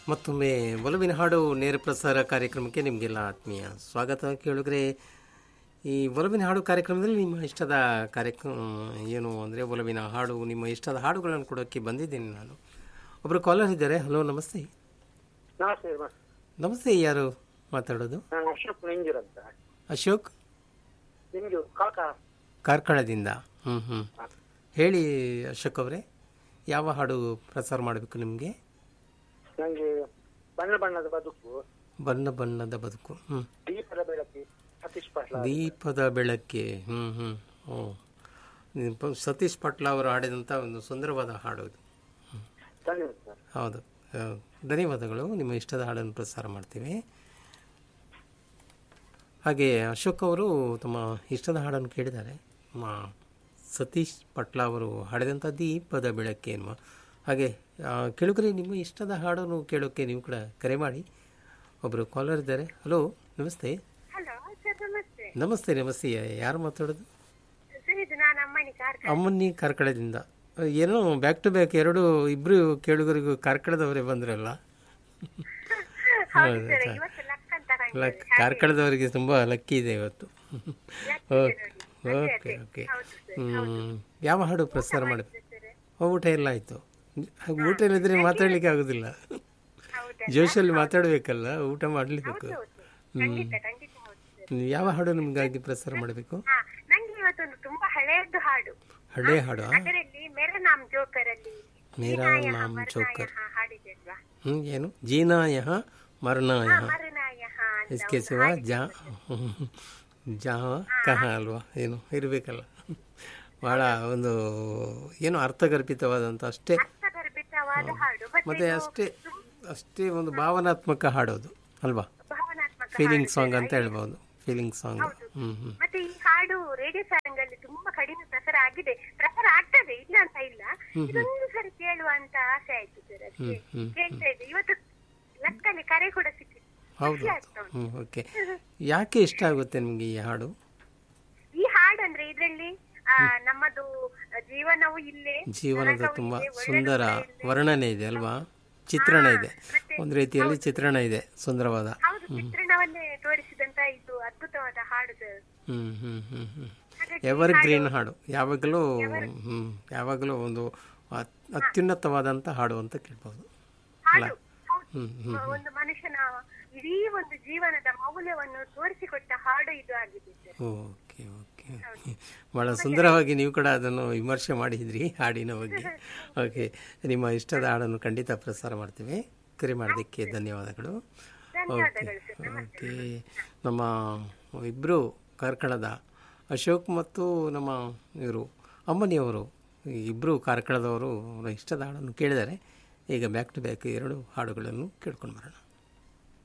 ಮತ್ತೊಮ್ಮೆ ಒಲವಿನ ಹಾಡು ನೇರ ಪ್ರಸಾರ ಕಾರ್ಯಕ್ರಮಕ್ಕೆ ನಿಮಗೆಲ್ಲ ಆತ್ಮೀಯ ಸ್ವಾಗತ ಕೇಳಿದ್ರೆ ಈ ಒಲವಿನ ಹಾಡು ಕಾರ್ಯಕ್ರಮದಲ್ಲಿ ನಿಮ್ಮ ಇಷ್ಟದ ಕಾರ್ಯಕ್ರಮ ಏನು ಅಂದರೆ ಒಲವಿನ ಹಾಡು ನಿಮ್ಮ ಇಷ್ಟದ ಹಾಡುಗಳನ್ನು ಕೊಡೋಕ್ಕೆ ಬಂದಿದ್ದೀನಿ ನಾನು ಒಬ್ಬರು ಕಾಲರ್ ಇದ್ದಾರೆ ಹಲೋ ನಮಸ್ತೆ ನಮಸ್ತೆ ನಮಸ್ತೆ. ನಮಸ್ತೆ ಯಾರು ಮಾತಾಡೋದು ನಾನು ಅಶೋಕ್ ನಿಂಜೂರ್ ಅಂತ ಅಶೋಕ್ ನಿಂಜೂರ್ ಕಾಕ ಕಾರ್ಕಳದಿಂದ ಹ್ಞೂ ಹ್ಞೂ ಹೇಳಿ ಅಶೋಕ್ ಅವರೇ ಯಾವ ಹಾಡು ಪ್ರಸಾರ ಮಾಡಬೇಕು ನಿಮಗೆ ನಂಗೆ ಬಣ್ಣ ಬಣ್ಣದ ಬದುಕು ಬಣ್ಣ ಬಣ್ಣದ ಬದುಕು ಹ್ಞೂ ದೀಪದ ಬೆಳಕಿ ಸತೀಶ್ ಪಾಟ್ಲ ದೀಪದ ಬೆಳಕೆ ಹ್ಞೂ ಹ್ಞೂ ಓ ಇದು ಪ- ಸತೀಶ್ ಪಟ್ಲ ಅವರು ಹಾಡಿದಂಥ ಒಂದು ಸುಂದರವಾದ ಹಾಡು ಇದು ಧನ್ಯವಾದ ಸರ್ ಹೌದು ಆ, ಧನ್ಯವಾದಗಳು ನಿಮ್ಮ ಇಷ್ಟದ ಹಾಡನ್ನು ಪ್ರಸಾರ ಮಾಡ್ತೀವಿ ಹಾಗೆ ಅಶೋಕ್ ಅವರು ತಮ್ಮ ಇಷ್ಟದ ಹಾಡನ್ನು ಕೇಳಿದ್ದಾರೆ ನಮ್ಮ ಸತೀಶ್ ಪಟ್ಲ ಅವರು ಹಾಡಿದಂಥ ದೀಪದ ಬೆಳಕೆ ಎನ್ನುವ ಹಾಗೆ ಆ, ಕೇಳುಗರೆ ನಿಮ್ಮ ಇಷ್ಟದ ಹಾಡನ್ನು ಕೇಳೋಕ್ಕೆ ನೀವು ಕೂಡ ಕರೆ ಮಾಡಿ ಒಬ್ಬರು ಕಾಲರ್ ಇದ್ದಾರೆ ಹಲೋ ನಮಸ್ತೆ ಹಲೋ ಸರ್ ನಮಸ್ತೆ ನಮಸ್ತೆ ನಮಸ್ತೆ ಯಾರು ಮಾತಾಡೋದು ಸರ್ ಇದು ನಾನು ಅಮ್ಮನಿ ಕಾರ್ ಅಮ್ಮನಿ ಕಾರ್ಕಳದಿಂದ ಏನೋ ಬ್ಯಾಕ್ ಟು ಬ್ಯಾಕ್ ಎರಡು ಇಬ್ರು ಕೇಳುಗರಿಗೂ ಕಾರ್ಕಳದವರೇ ಬಂದ್ರಲ್ಲ ಹೌದು ಸರ್ ಇವತ್ತು ಲಕ್ ಅಂತ ಕಾಣ್ತದೆ. ಲಕ್ ಕಾರ್ಕಳದವರಿಗೆ ತುಂಬ ಲಕ್ಕಿ ಇದೆ ಇವತ್ತು ಓಕೆ ಓಕೆ ಓಕೆ ಹ್ಮ್. ಯಾವ ಹಾಡು ಪ್ರಸಾರ ಮಾಡಿ ಊಟ ಎಲ್ಲ ಆಯಿತು ಹಾಗೆ ಊಟ ಇಲ್ಲದ್ರೆ ಮಾತಾಡ್ಲಿಕ್ಕೆ ಆಗೋದಿಲ್ಲ ಹೌದಾ ಜೋಶಲ್ಲಿ ಮಾತಾಡಬೇಕಲ್ಲ ಊಟ ಮಾಡಲೇಬೇಕು ಖಂಡಿತ ಖಂಡಿತ ಹೌದು ಸರ್ ಯಾವ ಹಾಡು ನಿಮಗಾಗಿ ಪ್ರಸಾರ ಮಾಡಬೇಕು ಹಾ ನಂಗೆ ಇವತ್ತೊಂದು ತುಂಬಾ ಹಳೆಯದ್ದು ಹಾಡು ಹಳೆ ಹಾಡು ಅದರಲ್ಲಿ ಮೇರೆ ನಾಮ್ ಜೋಕರ್ ಅಲ್ಲಿ ಮೇರಾ ಜೀನಾಯ ನಾಮ್ ಮರ್ನಾಯ ಜೋಕರ್ ಹಾ ಹಾಡಿದೆ ಅಲ್ವಾ ಹ್ಞೂ ಏನು ಜೀನಾಯ ಮರ್ನಾಯ ಮರನಾಯ ಹಾ ಅಂತ इसके सिवा ಜಾ ಜಹ ಕಹ ಅಲ್ವಾ ಏನು ಇರಬೇಕಲ್ಲ ಭಾಳ ಒಂದು ಏನು ಅರ್ಥಗರ್ಭಿತವಾದಂಥ ಅಷ್ಟೇ ಅರ್ಥಗರ್ಭಿತವಾದ ಹಾಡು ಮತ್ತೆ ಮತ್ತೆ ಅಷ್ಟೇ ಅಷ್ಟೇ ಒಂದು ಭಾವನಾತ್ಮಕ ಹಾಡೋದು ಅಲ್ವಾ ಭಾವನಾತ್ಮಕ ಫೀಲಿಂಗ್ ಸಾಂಗ್ ಅಂತ ಹೇಳ್ಬೋದು ಫೀಲಿಂಗ್ ಸಾಂಗ್ ಹ್ಞೂ ಹ್ಞೂ ಮತ್ತೆ ಈ ಹಾಡು ರೇಡಿಯೋ ಸಾಂಗ್ ಅಲ್ಲಿ ತುಂಬಾ ಕಡಿಮೆ ಪ್ರಸಾರ ಆಗಿದೆ ಪ್ರಸಾರ ಆಗ್ತದೆ ಇಲ್ಲ ಅಂತ ಇಲ್ಲ ಇದೊಂದು ಸರಿ ಕೇಳುವ ಅಂತ ಆಸೆ ಆಯ್ತು ಸರ್ ಅದಕ್ಕೆ ಕೇಳ್ತಾ ಇದ್ದೆ ಇವತ್ತು ಲಕ್ಕಲ್ಲಿ ಕರೆ ಕೂಡ ಸಿಕ್ಕಿದೆ ಹೌದು ಹ್ಞೂ ಓಕೆ ಯಾಕೆ ಇಷ್ಟ ಆಗುತ್ತೆ ನಿಮಗೆ ಈ ಹಾಡು ಈ ಹಾಡು ಅಂದ್ರೆ ಇದ್ರಲ್ಲಿ ಆ, ನಮ್ಮದು ಜೀವನವು ಇಲ್ಲೇ ಜೀವನದ ನರಕವು ತುಂಬ ಇಲ್ಲೇ, ಒಳ್ಳೆದು ಸುಂದರ ಇಲ್ಲೇ. ವರ್ಣನೆ ಇದೆ ಅಲ್ವಾ ಚಿತ್ರಣ ಇದೆ ಮತ್ತೆ ಒಂದು ರೀತಿಯಲ್ಲಿ ಚಿತ್ರಣ ಇದೆ ಸುಂದರವಾದ ಹೌದು ಚಿತ್ರಣವನ್ನೇ ತೋರಿಸಿದಂತ ಇದು ಅದ್ಭುತವಾದ ಹಾಡು ಸರ್ ಹ್ಮ್ ಹ್ಮ್ ಹ್ಮ್ ಹ್ಮ್ ಹಾಗಾಗಿ ಎವರ್ ಗ್ರೀನ್ ಹಾಡು ಯಾವಾಗಲೂ ಹ್ಮ್ ಯಾವಾಗಲೂ ಒಂದು ಅತ್- ಅತ್ಯುನ್ನತವಾದಂಥ ಹಾಡು ಅಂತ ಕೇಳ್ಬೋದು ಹಾಡು ಹೌದು ಹ್ಮ್ ಹ್ಮ್ ಒಂದು ಮನುಷ್ಯನ ಇಡೀ ಒಂದು ಜೀವನದ ಮೌಲ್ಯವನ್ನು ತೋರಿಸಿಕೊಟ್ಟ ಹಾಡು ಇದು ಆಗಿದೆ ಸರ್ ಓಕೆ ಓಕೆ ಭಾಳ ಸುಂದರವಾಗಿ ನೀವು ಕೂಡ ಅದನ್ನು ವಿಮರ್ಶೆ ಮಾಡಿದ್ರಿ ಹಾಡಿನ ಬಗ್ಗೆ ಓಕೆ ನಿಮ್ಮ ಇಷ್ಟದ ಹಾಡನ್ನು ಖಂಡಿತ ಪ್ರಸಾರ ಮಾಡ್ತೀವಿ ಕರೆ ಮಾಡೋದಕ್ಕೆ ಧನ್ಯವಾದಗಳು ಓಕೆ ಓಕೆ ನಮ್ಮ ಇಬ್ಬರು ಕಾರ್ಕಳದ ಅಶೋಕ್ ಮತ್ತು ನಮ್ಮ ಇವರು ಅಮ್ಮನಿಯವರು ಇಬ್ಬರು ಕಾರ್ಕಳದವರು ಅವರ ಇಷ್ಟದ ಹಾಡನ್ನು ಕೇಳಿದ್ದಾರೆ ಈಗ ಬ್ಯಾಕ್ ಟು ಬ್ಯಾಕ್ ಎರಡು ಹಾಡುಗಳನ್ನು ಕೇಳ್ಕೊಂಡು ಬರೋಣ